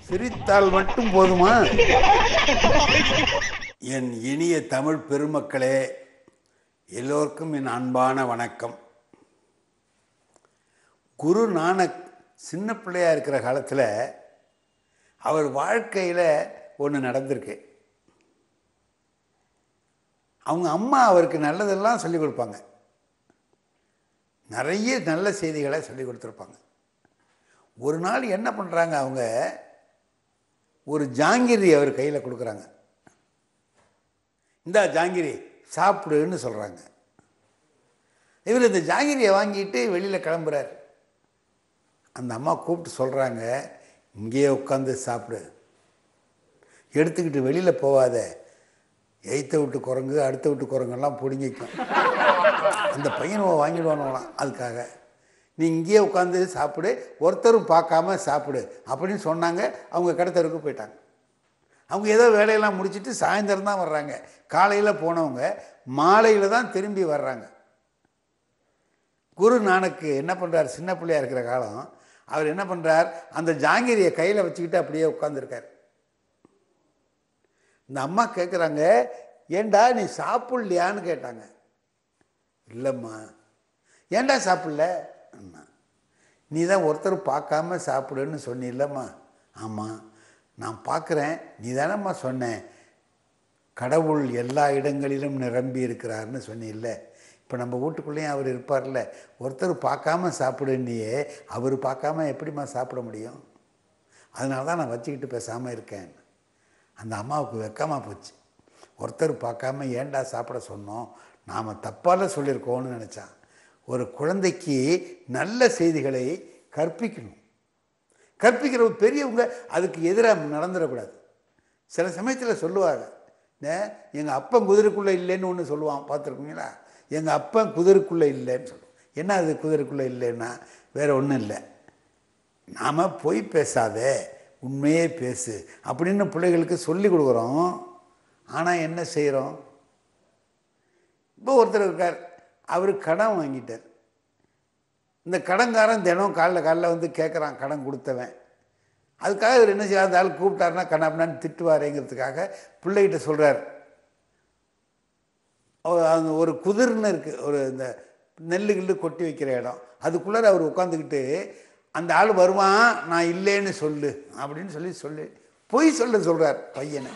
சிரித்தால் மட்டும் போதுமா என் இனிய தமிழ் பெருமக்களே எல்லோருக்கும் என் அன்பான வணக்கம் குரு நானக் சின்ன பிள்ளையா இருக்கிற காலத்தில் அவர் வாழ்க்கையில் ஒன்று நடந்திருக்கு அவங்க அம்மா அவருக்கு நல்லதெல்லாம் சொல்லிக் கொடுப்பாங்க நிறைய நல்ல செய்திகளை சொல்லி கொடுத்துருப்பாங்க ஒரு நாள் என்ன பண்ணுறாங்க அவங்க ஒரு ஜாங்கிரி அவர் கையில் கொடுக்குறாங்க இந்தா ஜாங்கிரி சாப்பிடுன்னு சொல்கிறாங்க இவர் இந்த ஜாங்கிரியை வாங்கிட்டு வெளியில் கிளம்புறார் அந்த அம்மா கூப்பிட்டு சொல்கிறாங்க இங்கேயே உட்காந்து சாப்பிடு எடுத்துக்கிட்டு வெளியில் போகாத எய்த்த விட்டு குரங்கு அடுத்த விட்டு குரங்கெல்லாம் பிடுங்கிக்கும் அந்த பையனை வாங்கிடுவானுங்களாம் அதுக்காக நீ இங்கேயே உட்காந்து சாப்பிடு ஒருத்தரும் பார்க்காம சாப்பிடு அப்படின்னு சொன்னாங்க அவங்க கடத்தருக்கு போயிட்டாங்க அவங்க ஏதோ வேலையெல்லாம் முடிச்சுட்டு சாயந்தரம் தான் வர்றாங்க காலையில் போனவங்க மாலையில் தான் திரும்பி வர்றாங்க குரு நானக்கு என்ன பண்ணுறார் சின்ன பிள்ளையா இருக்கிற காலம் அவர் என்ன பண்ணுறார் அந்த ஜாங்கிரியை கையில் வச்சுக்கிட்டு அப்படியே உட்காந்துருக்கார் இந்த அம்மா கேட்குறாங்க ஏண்டா நீ சாப்பிட்லையான்னு கேட்டாங்க இல்லைம்மா ஏண்டா சாப்பிடல அண்ணா நீ தான் ஒருத்தர் பார்க்காம சாப்பிடுன்னு சொன்னில்லம்மா ஆமாம் நான் பார்க்குறேன் நீ தானம்மா சொன்னேன் கடவுள் எல்லா இடங்களிலும் நிரம்பி இருக்கிறார்னு சொன்னில்ல இப்போ நம்ம வீட்டுக்குள்ளேயும் அவர் இருப்பார்ல ஒருத்தர் பார்க்காம சாப்பிடுன்னியே அவர் பார்க்காம எப்படிம்மா சாப்பிட முடியும் அதனால தான் நான் வச்சுக்கிட்டு பேசாமல் இருக்கேன் அந்த அம்மாவுக்கு வெக்கமாக போச்சு ஒருத்தர் பார்க்காம ஏன்டா சாப்பிட சொன்னோம் நாம் தப்பால் சொல்லியிருக்கோம்னு நினச்சான் ஒரு குழந்தைக்கு நல்ல செய்திகளை கற்பிக்கணும் கற்பிக்கிற பெரியவங்க அதுக்கு எதிராக நடந்துடக்கூடாது சில சமயத்தில் சொல்லுவாங்க எங்கள் அப்பன் குதிரைக்குள்ளே இல்லைன்னு ஒன்று சொல்லுவான் பார்த்துருக்கீங்களா எங்கள் அப்பன் குதிரைக்குள்ளே இல்லைன்னு சொல்லுவோம் என்ன அது குதிரைக்குள்ளே இல்லைன்னா வேறு ஒன்றும் இல்லை நாம் பொய் பேசாதே உண்மையே பேசு அப்படின்னு பிள்ளைகளுக்கு சொல்லி கொடுக்குறோம் ஆனால் என்ன செய்கிறோம் இப்போ ஒருத்தர் இருக்கார் அவர் கடன் வாங்கிட்டார் இந்த கடன்காரன் தினம் காலைல காலைல வந்து கேட்குறான் கடன் கொடுத்தவன் அதுக்காக இவர் என்ன செய்ய அந்த ஆள் கூப்பிட்டாருன்னா கண்ணாப்பினான்னு திட்டுவாரேங்கிறதுக்காக பிள்ளைகிட்ட சொல்கிறார் அந்த ஒரு குதிர்னு இருக்குது ஒரு இந்த நெல்லு கில்லு கொட்டி வைக்கிற இடம் அதுக்குள்ளார அவர் உட்காந்துக்கிட்டு அந்த ஆள் வருவான் நான் இல்லைன்னு சொல்லு அப்படின்னு சொல்லி சொல்லி பொய் சொல்ல சொல்கிறார் பையனை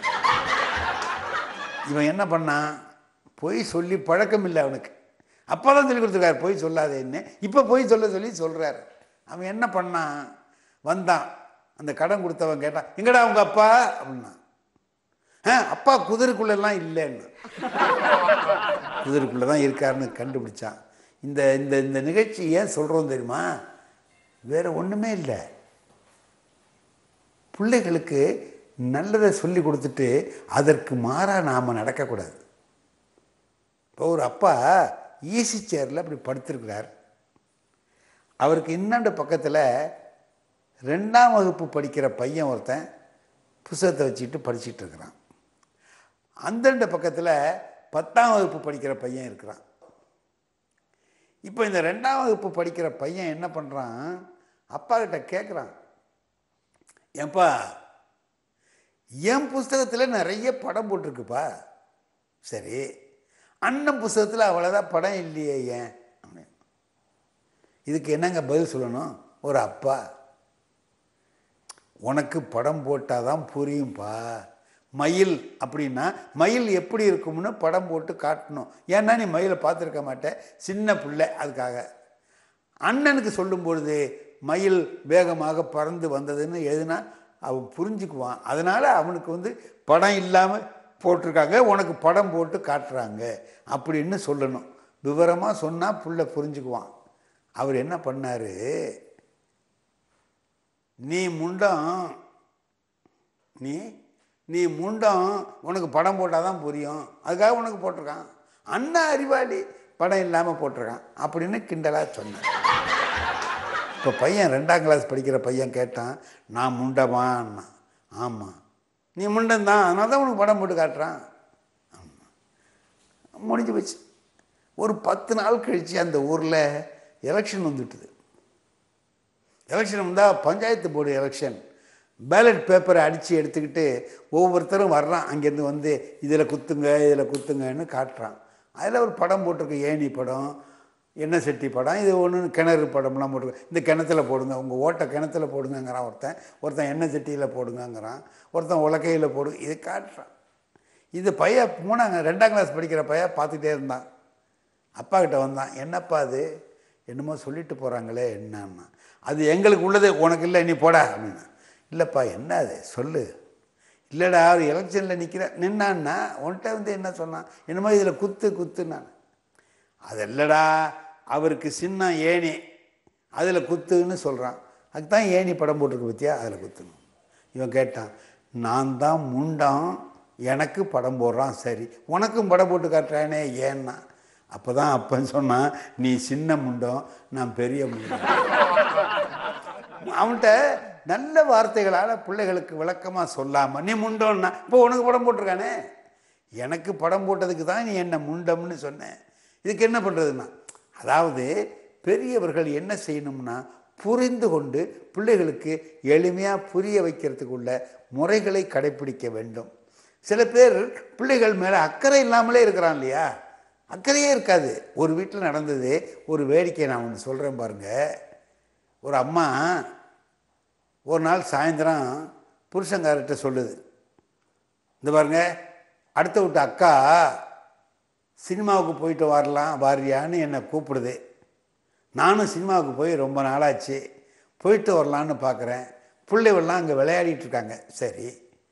இவன் என்ன பண்ணான் பொய் சொல்லி பழக்கம் இல்லை அவனுக்கு அப்பா தான் சொல்லி கொடுத்துருக்காரு பொய் சொல்லாதேன்னு இப்போ பொய் சொல்ல சொல்லி சொல்கிறார் அவன் என்ன பண்ணான் வந்தான் அந்த கடன் கொடுத்தவன் கேட்டான் எங்கடா அவங்க அப்பா அப்படின்னா ஆ அப்பா குதிரைக்குள்ளெல்லாம் இல்லைன்னு குதிரைக்குள்ளே தான் இருக்காருன்னு கண்டுபிடிச்சான் இந்த இந்த இந்த நிகழ்ச்சி ஏன் சொல்கிறோம் தெரியுமா வேறு ஒன்றுமே இல்லை பிள்ளைகளுக்கு நல்லதை சொல்லி கொடுத்துட்டு அதற்கு மாறாக நாம் நடக்கக்கூடாது இப்போ ஒரு அப்பா ஈசி சேரில் அப்படி படுத்திருக்கிறார் அவருக்கு இன்னாண்டு பக்கத்தில் ரெண்டாம் வகுப்பு படிக்கிற பையன் ஒருத்தன் புஸ்தகத்தை வச்சுக்கிட்டு படிச்சுட்டு இருக்கிறான் அந்தண்ட பக்கத்தில் பத்தாம் வகுப்பு படிக்கிற பையன் இருக்கிறான் இப்போ இந்த ரெண்டாம் வகுப்பு படிக்கிற பையன் என்ன பண்ணுறான் அப்பா கிட்ட கேட்குறான் ஏன்பா என் புஸ்தகத்தில் நிறைய படம் போட்டிருக்குப்பா சரி அண்ணன் புஸ்தகத்தில் அவ்வளோதான் படம் இல்லையே ஏன் இதுக்கு என்னங்க பதில் சொல்லணும் ஒரு அப்பா உனக்கு படம் போட்டால் தான் புரியும்ப்பா மயில் அப்படின்னா மயில் எப்படி இருக்கும்னு படம் போட்டு காட்டணும் ஏன்னா நீ மயிலை பார்த்துருக்க மாட்டேன் சின்ன பிள்ளை அதுக்காக அண்ணனுக்கு சொல்லும் பொழுது மயில் வேகமாக பறந்து வந்ததுன்னு எதுனா அவன் புரிஞ்சுக்குவான் அதனால் அவனுக்கு வந்து படம் இல்லாமல் போட்டிருக்காங்க உனக்கு படம் போட்டு காட்டுறாங்க அப்படின்னு சொல்லணும் விவரமாக சொன்னால் புள்ள புரிஞ்சுக்குவான் அவர் என்ன பண்ணார் நீ முண்டம் நீ நீ முண்டம் உனக்கு படம் போட்டால் தான் புரியும் அதுக்காக உனக்கு போட்டிருக்கான் அண்ணா அறிவாளி படம் இல்லாமல் போட்டிருக்கான் அப்படின்னு கிண்டலாக சொன்னேன் இப்போ பையன் ரெண்டாம் கிளாஸ் படிக்கிற பையன் கேட்டான் நான் முண்டமான்னா ஆமாம் நீ முண்டன் தான் அதனால தான் உனக்கு படம் போட்டு காட்டுறான் ஆமாம் முடிஞ்சு போச்சு ஒரு பத்து நாள் கழித்து அந்த ஊரில் எலெக்ஷன் வந்துட்டுது எலெக்ஷன் வந்தால் பஞ்சாயத்து போர்டு எலெக்ஷன் பேலட் பேப்பரை அடித்து எடுத்துக்கிட்டு ஒவ்வொருத்தரும் வர்றான் அங்கேருந்து வந்து இதில் குத்துங்க இதில் குத்துங்கன்னு காட்டுறான் அதில் ஒரு படம் போட்டிருக்கு ஏணி படம் எண்ணெய் சட்டி படம் இது ஒன்று கிணறு படம்லாம் போட்டிருக்கு இந்த கிணத்துல போடுங்க உங்கள் ஓட்டை கிணத்துல போடுங்கங்கிறான் ஒருத்தன் ஒருத்தன் எண்ணெய் சட்டியில் போடுங்கங்கிறான் ஒருத்தன் உலக்கையில் போடு இது காட்டுறான் இது பையன் மூணாங்க ரெண்டாம் கிளாஸ் படிக்கிற பையன் பார்த்துக்கிட்டே இருந்தான் அப்பா கிட்ட வந்தான் என்னப்பா அது என்னமோ சொல்லிட்டு போகிறாங்களே என்னன்னா அது எங்களுக்கு உள்ளது உனக்கு இல்லை நீ போடா அப்படின்னா இல்லைப்பா என்ன அது சொல்லு இல்லைடா அவர் எலெக்ஷனில் நிற்கிற நின்னான்னா உன்கிட்ட வந்து என்ன சொன்னான் என்னமோ இதில் குத்து குத்துனான் அது இல்லைடா அவருக்கு சின்ன ஏணி அதில் குத்துன்னு சொல்கிறான் அதுக்கு தான் ஏணி படம் போட்டிருக்கு பத்தியா அதில் குத்துணும் இவன் கேட்டான் நான் தான் முண்டம் எனக்கு படம் போடுறான் சரி உனக்கும் படம் போட்டு காட்டுறானே ஏன்னா அப்போ தான் அப்பன்னு சொன்னான் நீ சின்ன முண்டம் நான் பெரிய முண்டம் அவன்கிட்ட நல்ல வார்த்தைகளால் பிள்ளைகளுக்கு விளக்கமாக சொல்லாமல் நீ முண்டோன்னா இப்போ உனக்கு படம் போட்டிருக்கானே எனக்கு படம் போட்டதுக்கு தான் நீ என்ன முண்டம்னு சொன்னேன் இதுக்கு என்ன பண்ணுறதுன்னா அதாவது பெரியவர்கள் என்ன செய்யணும்னா புரிந்து கொண்டு பிள்ளைகளுக்கு எளிமையாக புரிய வைக்கிறதுக்குள்ள முறைகளை கடைப்பிடிக்க வேண்டும் சில பேர் பிள்ளைகள் மேலே அக்கறை இல்லாமலே இருக்கிறான் இல்லையா அக்கறையே இருக்காது ஒரு வீட்டில் நடந்தது ஒரு வேடிக்கை நான் ஒன்று சொல்கிறேன் பாருங்கள் ஒரு அம்மா ஒரு நாள் சாயந்தரம் புருஷங்கார்கிட்ட சொல்லுது இந்த பாருங்க அடுத்த விட்டு அக்கா சினிமாவுக்கு போயிட்டு வரலாம் வாரியான்னு என்னை கூப்பிடுது நானும் சினிமாவுக்கு போய் ரொம்ப நாளாச்சு போயிட்டு வரலான்னு பார்க்குறேன் பிள்ளைகள்லாம் அங்கே விளையாடிட்டு இருக்காங்க சரி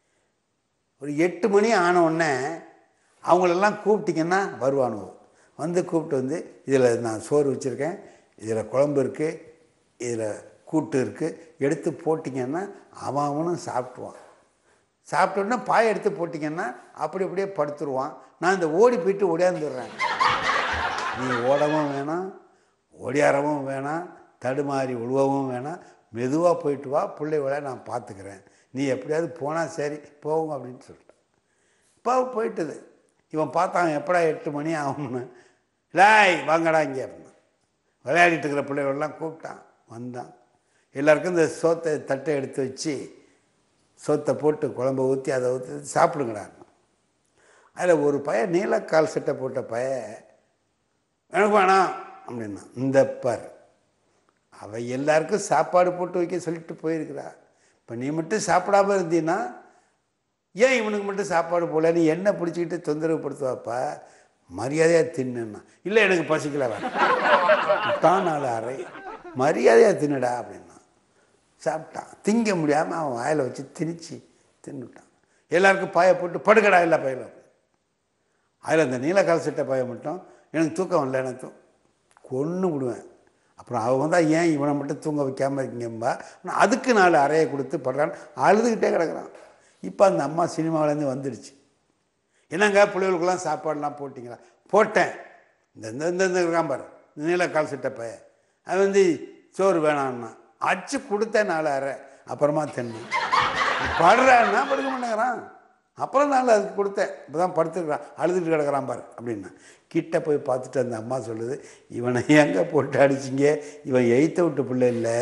ஒரு எட்டு மணி ஆன உடனே அவங்களெல்லாம் கூப்பிட்டிங்கன்னா வருவானுவோ வந்து கூப்பிட்டு வந்து இதில் நான் சோறு வச்சுருக்கேன் இதில் குழம்பு இருக்குது இதில் கூட்டு இருக்குது எடுத்து போட்டிங்கன்னா அவன் அவனும் சாப்பிடுவான் சாப்பிட்டோன்னா பாய் எடுத்து போட்டிங்கன்னா அப்படி அப்படியே படுத்துருவான் நான் இந்த ஓடி போயிட்டு ஓடியாந்துடுறேன் நீ ஓடவும் வேணாம் ஓடியாரவும் வேணாம் தடுமாறி உழுவவும் வேணாம் மெதுவாக போயிட்டு வா பிள்ளைகளை நான் பார்த்துக்கிறேன் நீ எப்படியாவது போனால் சரி போவோம் அப்படின்னு சொல்லிட்டேன் இப்போ போயிட்டுது இவன் பார்த்தான் எப்படா எட்டு மணி ஆகும்னு லாய் வாங்கடா இங்கே அப்படின்னா விளையாடிட்டு இருக்கிற பிள்ளைகளெல்லாம் கூப்பிட்டான் வந்தான் எல்லாருக்கும் இந்த சோத்தை தட்டை எடுத்து வச்சு சோத்தை போட்டு குழம்ப ஊற்றி அதை ஊற்றி சாப்பிடுங்கடா அதில் ஒரு பையன் நீலக்கால் சட்டை போட்ட பையன் எனக்கு வேணாம் அப்படின்னா இந்த பார் அவள் எல்லாருக்கும் சாப்பாடு போட்டு வைக்க சொல்லிட்டு போயிருக்கிறா இப்போ நீ மட்டும் சாப்பிடாம இருந்தீன்னா ஏன் இவனுக்கு மட்டும் சாப்பாடு போல நீ என்ன பிடிச்சிக்கிட்டு தொந்தரவு படுத்துவாப்பா மரியாதையாக தின்னுன்னா இல்லை எனக்கு பசிக்கல வேணாம் தான் நாலு அறை மரியாதையாக தின்னுடா அப்படின்னா சாப்பிட்டான் திங்க முடியாமல் அவன் வாயில் வச்சு திணிச்சு தின்னுட்டான் எல்லாருக்கும் பாயை போட்டு படுக்கடா எல்லா பயிலும் அதில் அந்த நீலக்கால் சட்டை பாயை மட்டும் எனக்கு தூக்கம் வரல எனக்கு தூ- கொன்று விடுவேன் அப்புறம் அவன் வந்தால் ஏன் இவனை மட்டும் தூங்க வைக்காமல் இருக்கீங்கம்பா நான் அதுக்கு நாலு அறையை கொடுத்து படுறான்னு அழுதுகிட்டே கிடக்குறான் இப்போ அந்த அம்மா சினிமாவிலேருந்து வந்துடுச்சு என்னங்க பிள்ளைகளுக்கெல்லாம் சாப்பாடுலாம் போட்டிங்களா போட்டேன் இந்த இந்த இந்த இந்த இருக்கான் பாரு இந்த நீலக்கால் சட்டை பையன் அவன் வந்து சோறு வேணான்னா அச்சு கொடுத்தேன் நாலு அரை அப்புறமா தின்னு படுறான்னா படுக்க மாட்டேங்கிறான் அப்புறம் நாள் அதுக்கு கொடுத்தேன் இப்போ தான் படுத்துக்கிறான் அழுதுட்டு கிடக்குறான் பாரு அப்படின்னா கிட்ட போய் பார்த்துட்டு அந்த அம்மா சொல்லுது இவனை எங்கே போட்டு அடிச்சிங்க இவன் எய்த்த விட்டு பிள்ளை இல்லை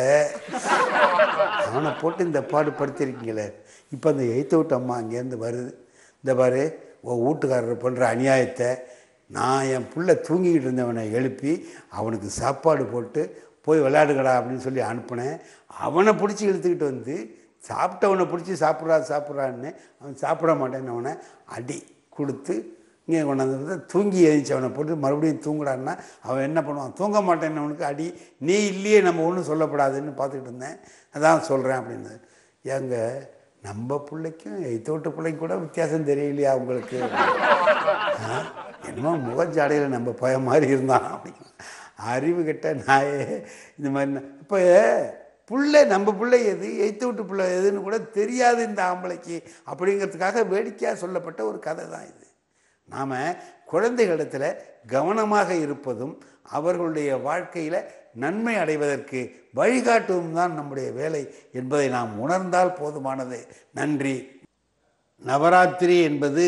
அவனை போட்டு இந்த பாடு படுத்திருக்கீங்களே இப்போ அந்த எய்த்த விட்டு அம்மா அங்கேருந்து வருது இந்த பாரு உன் வீட்டுக்காரர் பண்ணுற அநியாயத்தை நான் என் புள்ள தூங்கிக்கிட்டு இருந்தவனை எழுப்பி அவனுக்கு சாப்பாடு போட்டு போய் விளையாடுங்கடா அப்படின்னு சொல்லி அனுப்புனேன் அவனை பிடிச்சி இழுத்துக்கிட்டு வந்து சாப்பிட்டவனை பிடிச்சி சாப்பிட்றா சாப்பிட்றான்னு அவன் சாப்பிட மாட்டேன்னு அவனை அடி கொடுத்து இங்கே கொண்டாந்து வந்து தூங்கி எழுந்தவனை போட்டு மறுபடியும் தூங்குடான்னா அவன் என்ன பண்ணுவான் தூங்க மாட்டேன்னு அவனுக்கு அடி நீ இல்லையே நம்ம ஒன்றும் சொல்லப்படாதுன்னு பார்த்துக்கிட்டு இருந்தேன் அதான் சொல்கிறேன் அப்படின்னு ஏங்க நம்ம பிள்ளைக்கும் எய்த்தோட்டு பிள்ளைக்கும் கூட வித்தியாசம் தெரியலையா உங்களுக்கு ஆ? என்னமோ முகஜாடையில் நம்ம பய மாதிரி இருந்தான் அப்படின்னு அறிவு கெட்ட நாயே இந்த மாதிரி இப்போ புள்ளை நம்ம பிள்ளை எது எய்த்து விட்டு பிள்ளை எதுன்னு கூட தெரியாது இந்த ஆம்பளைக்கு அப்படிங்கிறதுக்காக வேடிக்கையாக சொல்லப்பட்ட ஒரு கதை தான் இது நாம் குழந்தைகளிடத்தில் கவனமாக இருப்பதும் அவர்களுடைய வாழ்க்கையில் நன்மை அடைவதற்கு வழிகாட்டுவதும் தான் நம்முடைய வேலை என்பதை நாம் உணர்ந்தால் போதுமானது நன்றி நவராத்திரி என்பது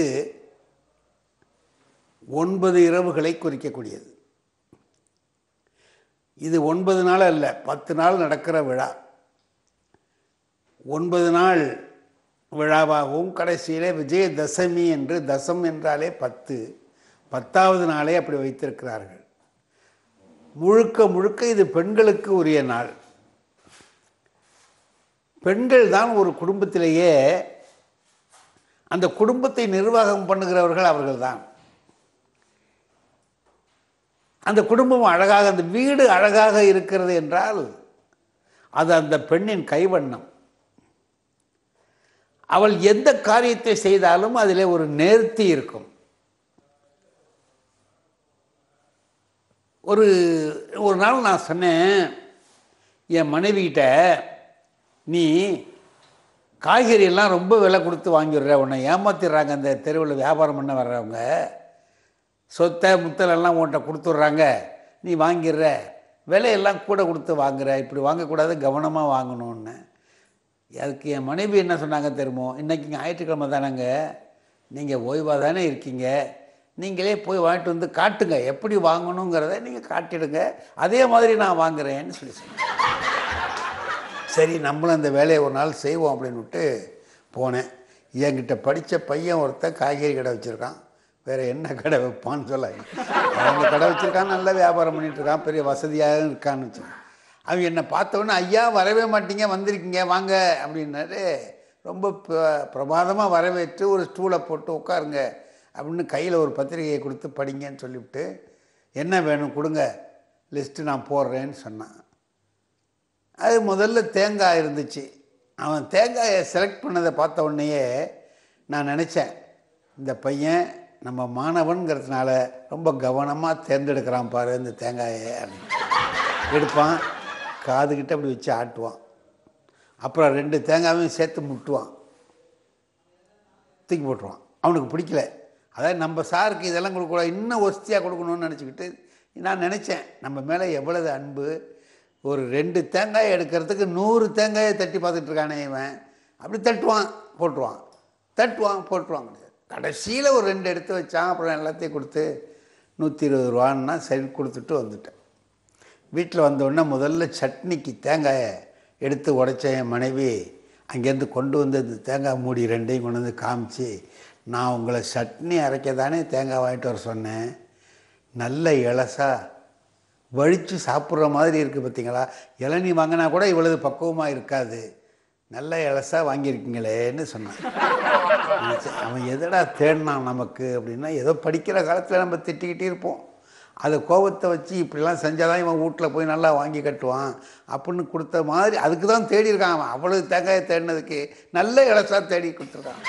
ஒன்பது இரவுகளை குறிக்கக்கூடியது இது ஒன்பது நாள் அல்ல பத்து நாள் நடக்கிற விழா ஒன்பது நாள் விழாவாகவும் கடைசியிலே விஜயதசமி என்று தசம் என்றாலே பத்து பத்தாவது நாளே அப்படி வைத்திருக்கிறார்கள் முழுக்க முழுக்க இது பெண்களுக்கு உரிய நாள் பெண்கள் தான் ஒரு குடும்பத்திலேயே அந்த குடும்பத்தை நிர்வாகம் பண்ணுகிறவர்கள் அவர்கள்தான் அந்த குடும்பம் அழகாக அந்த வீடு அழகாக இருக்கிறது என்றால் அது அந்த பெண்ணின் கைவண்ணம் அவள் எந்த காரியத்தை செய்தாலும் அதிலே ஒரு நேர்த்தி இருக்கும் ஒரு ஒரு நாள் நான் சொன்னேன் என் மனைவிகிட்ட நீ காய்கறி எல்லாம் ரொம்ப விலை கொடுத்து வாங்கிடுற உன்னை ஏமாத்திடுறாங்க அந்த தெருவில் வியாபாரம் பண்ண வர்றவங்க சொத்தை முத்தலெல்லாம் உன்கிட்ட கொடுத்துட்றாங்க நீ வாங்கிடுற விலையெல்லாம் கூட கொடுத்து வாங்குற இப்படி வாங்கக்கூடாது கவனமாக வாங்கணும்னு அதுக்கு என் மனைவி என்ன சொன்னாங்க தெரியுமோ இன்றைக்கி ஞாயிற்றுக்கிழமை தானேங்க நீங்கள் ஓய்வாக தானே இருக்கீங்க நீங்களே போய் வாங்கிட்டு வந்து காட்டுங்க எப்படி வாங்கணுங்கிறத நீங்கள் காட்டிடுங்க அதே மாதிரி நான் வாங்குறேன்னு சொல்லி சொன்னேன் சரி நம்மளும் அந்த வேலையை ஒரு நாள் செய்வோம் அப்படின்னு விட்டு போனேன் என்கிட்ட படித்த பையன் ஒருத்தன் காய்கறி கடை வச்சுருக்கான் வேறு என்ன கடை வைப்பான்னு சொல்ல அவங்க கடை வச்சுருக்கான் நல்ல வியாபாரம் பண்ணிட்டு இருக்கான் பெரிய வசதியாக இருக்கான்னு வச்சுருக்கான் அவங்க என்னை பார்த்தோன்னே ஐயா வரவே மாட்டீங்க வந்திருக்கீங்க வாங்க அப்படின்னாரு ரொம்ப ப- பிரமாதமாக வரவேற்று ஒரு ஸ்டூலை போட்டு உட்காருங்க அப்படின்னு கையில் ஒரு பத்திரிகையை கொடுத்து படிங்கன்னு சொல்லிவிட்டு என்ன வேணும் கொடுங்க லிஸ்ட்டு நான் போடுறேன்னு சொன்னான் அது முதல்ல தேங்காய் இருந்துச்சு அவன் தேங்காயை செலக்ட் பண்ணதை பார்த்த உடனேயே நான் நினச்சேன் இந்த பையன் நம்ம மாணவன்கிறதுனால ரொம்ப கவனமாக தேர்ந்தெடுக்கிறான் பாரு இந்த தேங்காயை அப்படின்னு. எடுப்பான் காதுகிட்ட அப்படி வச்சு ஆட்டுவான் அப்புறம் ரெண்டு தேங்காயும் சேர்த்து முட்டுவான் தூக்கி போட்டுருவான் அவனுக்கு பிடிக்கல அதாவது நம்ம சாருக்கு இதெல்லாம் கொடுக்கக்கூடாது இன்னும் ஒஸ்தியாக கொடுக்கணும்னு நினச்சிக்கிட்டு நான் நினச்சேன் நம்ம மேலே எவ்வளவு அன்பு ஒரு ரெண்டு தேங்காய் எடுக்கிறதுக்கு நூறு தேங்காயை தட்டி பார்த்துட்டு இருக்கானே இவன் அப்படி தட்டுவான் போட்டுருவான் தட்டுவான் போட்டுருவான் கடைசியில் ஒரு ரெண்டு எடுத்து வச்சான் அப்புறம் எல்லாத்தையும் கொடுத்து நூற்றி இருபது ரூபான்னா சரி கொடுத்துட்டு வந்துட்டேன் வீட்டில் வந்தோடனே முதல்ல சட்னிக்கு தேங்காயை எடுத்து உடைச்ச என் மனைவி அங்கேருந்து கொண்டு வந்து இந்த தேங்காய் மூடி ரெண்டையும் கொண்டு வந்து காமிச்சு நான் உங்களை சட்னி அரைக்க தானே தேங்காய் வாங்கிட்டு வர சொன்னேன் நல்ல இலசா வழித்து சாப்பிட்ற மாதிரி இருக்குது பார்த்தீங்களா இளநீ வாங்கினா கூட இவ்வளவு பக்குவமாக இருக்காது நல்ல இலசா வாங்கியிருக்கீங்களேன்னு சொன்னான் நினைச்சேன், அவன் எதடா தேடினான் நமக்கு அப்படின்னா ஏதோ படிக்கிற காலத்தில் நம்ம திட்டிக்கிட்டே இருப்போம் அதை கோபத்தை வச்சு இப்படிலாம் செஞ்சால் தான் இவன் வீட்டில் போய் நல்லா வாங்கி கட்டுவான் அப்படின்னு கொடுத்த மாதிரி அதுக்கு தான் தேடி இருக்கான் அவன் அவ்வளவு தேங்காயை தேடினதுக்கு நல்ல இலசா தேடி கொடுத்துருக்கான்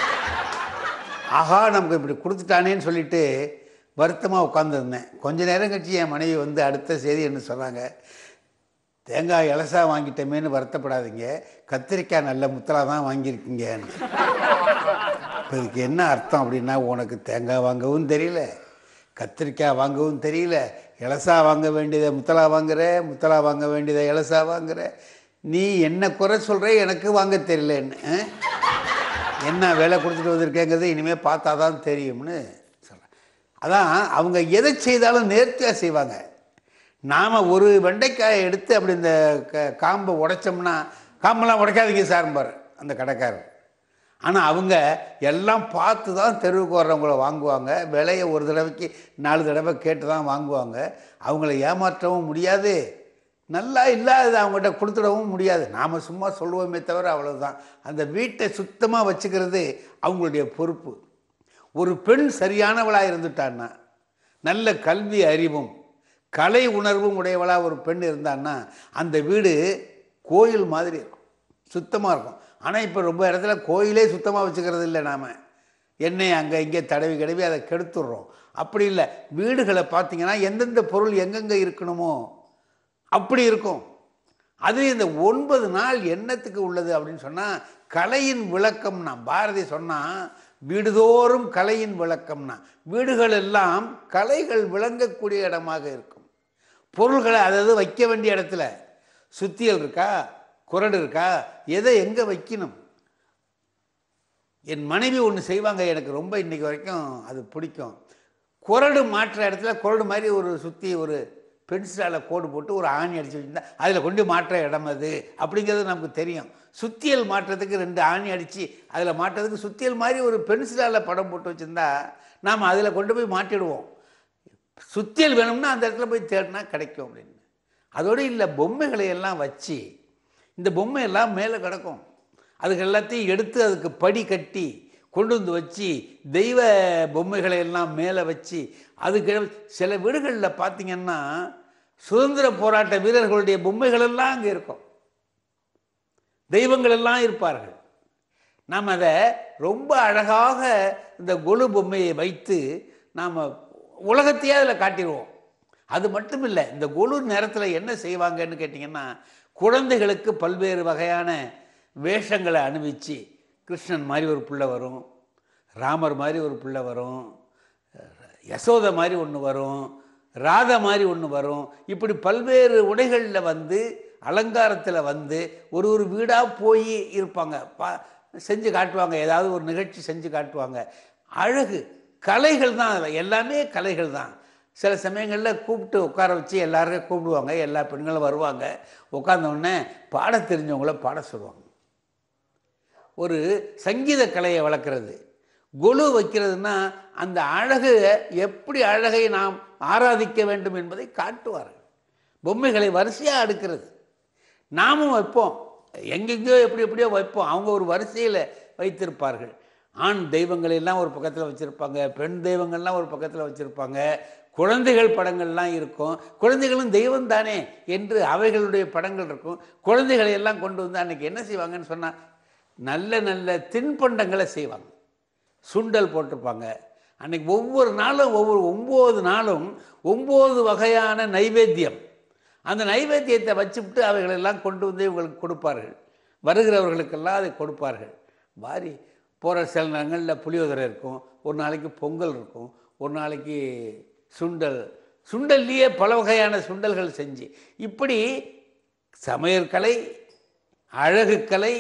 ஆஹா நமக்கு இப்படி கொடுத்துட்டானேன்னு சொல்லிட்டு வருத்தமாக உட்காந்துருந்தேன் கொஞ்ச நேரம் கழிச்சு என் மனைவி வந்து அடுத்த செய்தி என்ன சொன்னாங்க தேங்காய் இலசா வாங்கிட்டோமேன்னு வருத்தப்படாதீங்க கத்திரிக்காய் நல்ல முத்தலா தான் வாங்கியிருக்கீங்கன்னு இப்போ இதுக்கு என்ன அர்த்தம் அப்படின்னா உனக்கு தேங்காய் வாங்கவும் தெரியல கத்திரிக்காய் வாங்கவும் தெரியல இலசா வாங்க வேண்டியதை முத்தலா வாங்குற முத்தலா வாங்க வேண்டியதை இலசா வாங்குற நீ என்ன குறை சொல்கிற எனக்கு வாங்க தெரியலன்னு ஆ? என்ன வேலை கொடுத்துட்டு வந்திருக்கேங்கிறது இனிமேல் பார்த்தா தான் தெரியும்னு சொல்கிறேன் அதான் அவங்க எதை செய்தாலும் நேர்த்தியாக செய்வாங்க நாம் ஒரு வெண்டைக்காயை எடுத்து அப்படி இந்த க காம்பை உடைச்சோம்னா காம்பெல்லாம் உடைக்காதீங்க சார்பார் அந்த கடைக்காரர் ஆனால் அவங்க எல்லாம் பார்த்து தான் தெருவுக்கு வர்றவங்கள வாங்குவாங்க விலையை ஒரு தடவைக்கு நாலு தடவை கேட்டு தான் வாங்குவாங்க அவங்கள ஏமாற்றவும் முடியாது நல்லா இல்லாதது அவங்ககிட்ட கொடுத்துடவும் முடியாது நாம் சும்மா சொல்லுவோமே தவிர அவ்வளவுதான் அந்த வீட்டை சுத்தமாக வச்சுக்கிறது அவங்களுடைய பொறுப்பு ஒரு பெண் சரியானவளாக இருந்துட்டான்னா நல்ல கல்வி அறிவும் கலை உணர்வும் உடையவளாக ஒரு பெண் இருந்தான்னா அந்த வீடு கோயில் மாதிரி இருக்கும் சுத்தமாக இருக்கும் ஆனால் இப்போ ரொம்ப இடத்துல கோயிலே சுத்தமாக வச்சுக்கிறது இல்லை நாம் எண்ணெய் அங்கே இங்கே தடவி கடவி அதை கெடுத்துடுறோம் அப்படி இல்லை வீடுகளை பார்த்தீங்கன்னா எந்தெந்த பொருள் எங்கெங்கே இருக்கணுமோ அப்படி இருக்கும் அது இந்த ஒன்பது நாள் என்னத்துக்கு உள்ளது அப்படின்னு சொன்னால் கலையின் விளக்கம்னா பாரதி சொன்னால் வீடுதோறும் கலையின் விளக்கம்னா வீடுகள் எல்லாம் கலைகள் விளங்கக்கூடிய இடமாக இருக்கும் பொருள்களை அதாவது வைக்க வேண்டிய இடத்துல சுத்தியல் இருக்கா குரடு இருக்கா எதை எங்கே வைக்கணும் என் மனைவி ஒன்று செய்வாங்க எனக்கு ரொம்ப இன்னைக்கு வரைக்கும் அது பிடிக்கும் குரடு மாற்ற இடத்துல குரடு மாதிரி ஒரு சுற்றி ஒரு பென்சிலால் கோடு போட்டு ஒரு ஆணி அடித்து வச்சுருந்தா அதில் கொண்டு மாற்ற இடம் அது அப்படிங்கிறது நமக்கு தெரியும் சுத்தியல் மாட்டுறதுக்கு ரெண்டு ஆணி அடித்து அதில் மாட்டுறதுக்கு சுத்தியல் மாதிரி ஒரு பென்சிலால் படம் போட்டு வச்சுருந்தா நாம் அதில் கொண்டு போய் மாட்டிடுவோம் சுத்தியல் வேணும்னா அந்த இடத்துல போய் தேடினா கிடைக்கும் அப்படின்னு அதோடு இல்லை பொம்மைகளை எல்லாம் வச்சு இந்த பொம்மை எல்லாம் மேலே கிடக்கும் அதுக்கு எல்லாத்தையும் எடுத்து அதுக்கு படி கட்டி கொண்டு வந்து வச்சு தெய்வ பொம்மைகளை எல்லாம் மேலே வச்சு அதுக்கு சில வீடுகளில் பார்த்தீங்கன்னா சுதந்திர போராட்ட வீரர்களுடைய பொம்மைகள் எல்லாம் அங்கே இருக்கும் தெய்வங்கள் எல்லாம் இருப்பார்கள் நாம் அதை ரொம்ப அழகாக இந்த கொலு பொம்மையை வைத்து நாம் உலகத்தையே அதில் காட்டிடுவோம் அது மட்டும் இல்லை இந்த கொலு நேரத்தில் என்ன செய்வாங்கன்னு கேட்டிங்கன்னா குழந்தைகளுக்கு பல்வேறு வகையான வேஷங்களை அணிவிச்சு கிருஷ்ணன் மாதிரி ஒரு பிள்ளை வரும் ராமர் மாதிரி ஒரு பிள்ளை வரும் யசோத மாதிரி ஒன்று வரும் ராதா மாதிரி ஒன்று வரும் இப்படி பல்வேறு உடைகளில் வந்து அலங்காரத்தில் வந்து ஒரு ஒரு வீடாக போய் இருப்பாங்க பா செஞ்சு காட்டுவாங்க ஏதாவது ஒரு நிகழ்ச்சி செஞ்சு காட்டுவாங்க அழகு கலைகள் தான் அதில் எல்லாமே கலைகள் தான் சில சமயங்களில் கூப்பிட்டு உட்கார வச்சு எல்லாருக்கும் கூப்பிடுவாங்க எல்லா பெண்களும் வருவாங்க உட்கார்ந்த உடனே பாட தெரிஞ்சவங்கள பாட சொல்லுவாங்க ஒரு சங்கீத கலையை வளர்க்குறது கொலு வைக்கிறதுனா அந்த அழகு எப்படி அழகை நாம் ஆராதிக்க வேண்டும் என்பதை காட்டுவார்கள் பொம்மைகளை வரிசையாக அடுக்கிறது நாமும் வைப்போம் எங்கெங்கேயோ எப்படி எப்படியோ வைப்போம் அவங்க ஒரு வரிசையில் வைத்திருப்பார்கள் ஆண் தெய்வங்கள் எல்லாம் ஒரு பக்கத்தில் வச்சுருப்பாங்க பெண் தெய்வங்கள்லாம் ஒரு பக்கத்தில் வச்சுருப்பாங்க குழந்தைகள் படங்கள்லாம் இருக்கும் குழந்தைகளும் தெய்வம் தானே என்று அவைகளுடைய படங்கள் இருக்கும் குழந்தைகளை எல்லாம் கொண்டு வந்து அன்றைக்கி என்ன செய்வாங்கன்னு சொன்னால் நல்ல நல்ல தின்பண்டங்களை செய்வாங்க சுண்டல் போட்டிருப்பாங்க அன்னைக்கு ஒவ்வொரு நாளும் ஒவ்வொரு ஒம்பது நாளும் ஒம்பது வகையான நைவேத்தியம் அந்த நைவேத்தியத்தை வச்சுவிட்டு அவைகளெல்லாம் கொண்டு வந்து இவங்களுக்கு கொடுப்பார்கள் வருகிறவர்களுக்கெல்லாம் அதை கொடுப்பார்கள் வாரி போகிற சில நேரங்களில் புளியோதரை இருக்கும் ஒரு நாளைக்கு பொங்கல் இருக்கும் ஒரு நாளைக்கு சுண்டல் சுண்டல்லையே பல வகையான சுண்டல்கள் செஞ்சு இப்படி சமையற்கலை அழகுக்கலை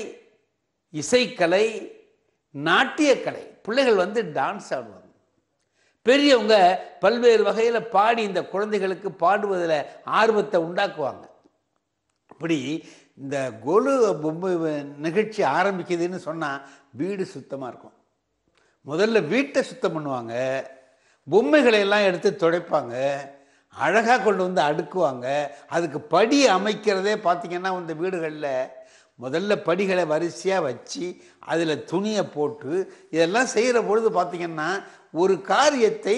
இசைக்கலை நாட்டியக்கலை பிள்ளைகள் வந்து டான்ஸ் ஆடுவாங்க பெரியவங்க பல்வேறு வகையில் பாடி இந்த குழந்தைகளுக்கு பாடுவதில் ஆர்வத்தை உண்டாக்குவாங்க இப்படி இந்த கொலு பொம்மை நிகழ்ச்சி ஆரம்பிக்குதுன்னு சொன்னால் வீடு சுத்தமாக இருக்கும் முதல்ல வீட்டை சுத்தம் பண்ணுவாங்க பொம்மைகளை எல்லாம் எடுத்து துடைப்பாங்க அழகாக கொண்டு வந்து அடுக்குவாங்க அதுக்கு படி அமைக்கிறதே பார்த்திங்கன்னா இந்த வீடுகளில் முதல்ல படிகளை வரிசையாக வச்சு அதில் துணியை போட்டு இதெல்லாம் செய்கிற பொழுது பார்த்திங்கன்னா ஒரு காரியத்தை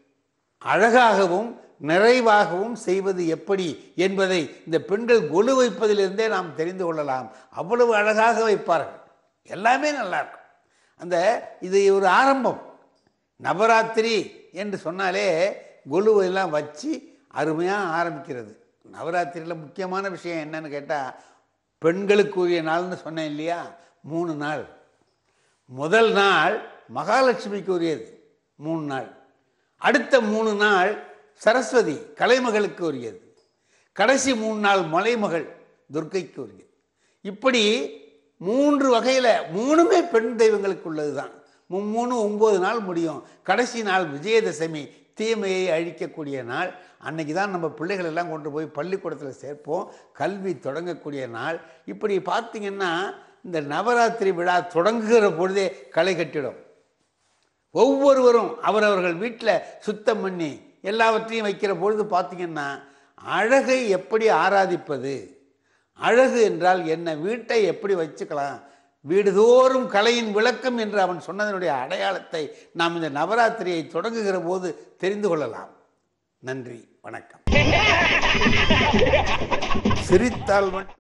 அழகாகவும் நிறைவாகவும் செய்வது எப்படி என்பதை இந்த பெண்கள் கொலு வைப்பதிலிருந்தே நாம் தெரிந்து கொள்ளலாம் அவ்வளவு அழகாக வைப்பார்கள் எல்லாமே நல்லாயிருக்கும் அந்த இது ஒரு ஆரம்பம் நவராத்திரி என்று சொன்னாலே கொலுவெல்லாம் வச்சு அருமையாக ஆரம்பிக்கிறது நவராத்திரியில் முக்கியமான விஷயம் என்னன்னு கேட்டால் பெண்களுக்குரிய நாள்னு சொன்னேன் இல்லையா மூணு நாள் முதல் நாள் மகாலட்சுமிக்கு உரியது மூணு நாள் அடுத்த மூணு நாள் சரஸ்வதி கலைமகளுக்கு உரியது கடைசி மூணு நாள் மலைமகள் துர்க்கைக்கு உரியது இப்படி மூன்று வகையில் மூணுமே பெண் தெய்வங்களுக்கு உள்ளது தான் மூணு ஒம்பது நாள் முடியும் கடைசி நாள் விஜயதசமி தீமையை அழிக்கக்கூடிய நாள் அன்னைக்கு தான் நம்ம பிள்ளைகள் எல்லாம் கொண்டு போய் பள்ளிக்கூடத்தில் சேர்ப்போம் கல்வி தொடங்கக்கூடிய நாள் இப்படி பார்த்திங்கன்னா இந்த நவராத்திரி விழா தொடங்குகிற பொழுதே களை கட்டிடும் ஒவ்வொருவரும் அவரவர்கள் வீட்டில் சுத்தம் பண்ணி எல்லாவற்றையும் வைக்கிற பொழுது பார்த்திங்கன்னா அழகை எப்படி ஆராதிப்பது அழகு என்றால் என்ன வீட்டை எப்படி வச்சுக்கலாம் வீடுதோறும் கலையின் விளக்கம் என்று அவன் சொன்னதனுடைய அடையாளத்தை நாம் இந்த நவராத்திரியை தொடங்குகிற போது தெரிந்து கொள்ளலாம் நன்றி வணக்கம் சிரித்தால் மட்டும்